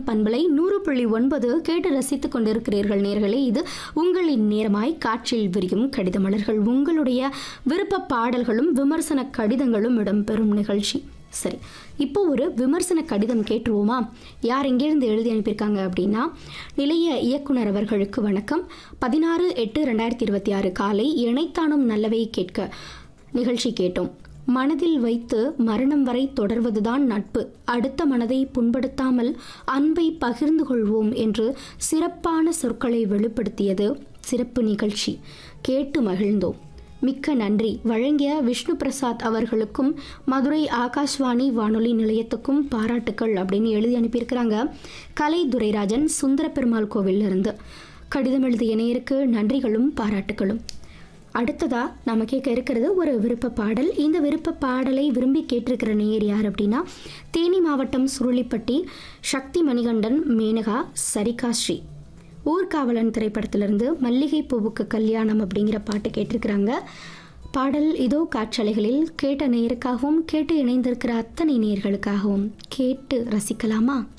பண்பலை நூறு புள்ளி ஒன்பது கேட்டு ரசித்துக் கொண்டிருக்கிறீர்கள் நேர்களே இது உங்களின் நேரமாய் காற்றில் விரியும் கடித மலர்கள் உங்களுடைய விருப்ப பாடல்களும் விமர்சன கடிதங்களும் இடம்பெறும் நிகழ்ச்சி சரி இப்போ ஒரு விமர்சன கடிதம் கேட்டுருவோமா யார் எங்கேருந்து எழுதி அனுப்பியிருக்காங்க அப்படின்னா நிலைய இயக்குனர் அவர்களுக்கு வணக்கம் பதினாறு எட்டு ரெண்டாயிரத்தி இருபத்தி ஆறு காலை இணைத்தானும் நல்லவை கேட்க நிகழ்ச்சி கேட்டோம் மனதில் வைத்து மரணம் வரை தொடர்வதுதான் நட்பு அடுத்த மனதை புண்படுத்தாமல் அன்பை பகிர்ந்து கொள்வோம் என்று சிறப்பான சொற்களை வெளிப்படுத்தியது சிறப்பு நிகழ்ச்சி கேட்டு மகிழ்ந்தோம் மிக்க நன்றி வழங்கிய விஷ்ணு பிரசாத் அவர்களுக்கும் மதுரை ஆகாஷ்வாணி வானொலி நிலையத்துக்கும் பாராட்டுக்கள் அப்படின்னு எழுதி அனுப்பியிருக்கிறாங்க கலை துரைராஜன் சுந்தர பெருமாள் கோவிலிருந்து கடிதம் எழுதிய நேருக்கு நன்றிகளும் பாராட்டுகளும் அடுத்ததா நாம கேட்க இருக்கிறது ஒரு விருப்ப பாடல் இந்த விருப்ப பாடலை விரும்பி கேட்டிருக்கிற நேயர் யார் அப்படின்னா தேனி மாவட்டம் சுருளிப்பட்டி சக்தி மணிகண்டன் மேனகா சரிகா ஸ்ரீ ஊர்காவலன் திரைப்படத்திலிருந்து மல்லிகை பூவுக்கு கல்யாணம் அப்படிங்கிற பாட்டு கேட்டிருக்கிறாங்க பாடல் இதோ காற்றலைகளில் கேட்ட நேயருக்காகவும் கேட்டு இணைந்திருக்கிற அத்தனை நேயர்களுக்காகவும் கேட்டு ரசிக்கலாமா